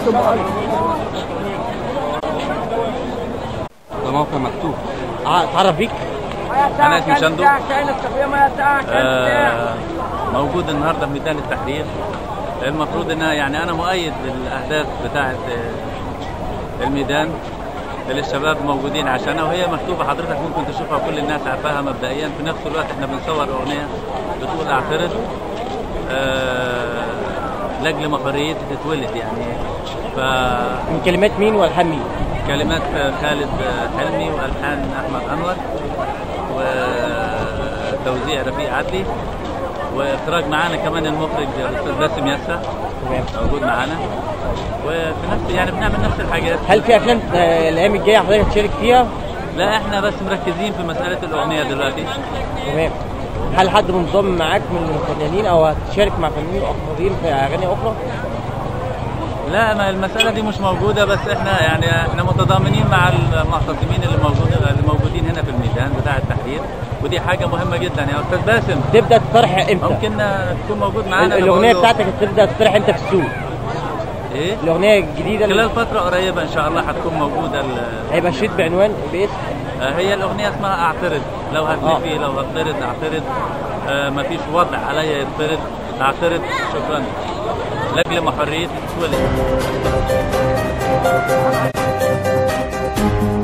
ده موقع مكتوب اه اتعرف بيك انا اسمي شندو آه موجود النهارده في ميدان التحرير المفروض ان يعني انا مؤيد للاهداف بتاعه آه، الميدان اللي الشباب موجودين عشانها وهي مكتوبه حضرتك ممكن تشوفها كل الناس عارفاها مبدئيا في نفس الوقت احنا بنصور اغنيه بتقول اعترض آه لاجل ما حريتي تتولد يعني ف من كلمات مين والحان مين؟ كلمات خالد حلمي والحان احمد انور وتوزيع رفيق عدلي واخراج معانا كمان المخرج الاستاذ باسم ياسا تمام موجود معانا وفي نفس يعني بنعمل نفس الحاجات هل في افلام آه، الايام الجايه حضرتك هتشارك فيها؟ لا احنا بس مركزين في مساله الاغنيه دلوقتي تمام هل حد منضم معاك من الفنانين او هتشارك مع فنانين اخرين في اغاني اخرى؟ لا ما المساله دي مش موجوده بس احنا يعني احنا متضامنين مع المعتصمين اللي موجودين اللي موجودين هنا في الميدان بتاع التحرير ودي حاجه مهمه جدا يا استاذ باسم تبدا تطرح امتى؟ ممكن تكون موجود معانا أنا الاغنيه بقول له- بتاعتك هتبدا تطرح امتى في السوق؟ ايه الاغنيه الجديده اللي خلال فترة قريبة إن شاء الله هتكون موجودة ال- هيبقى شريط بعنوان باسم آه، هي الأغنية اسمها أعترض لو هتلفي لو هتطرد أعترض آه، مفيش وضع عليا يطرد أعترض شكرا لأجل ما حريتي تتولد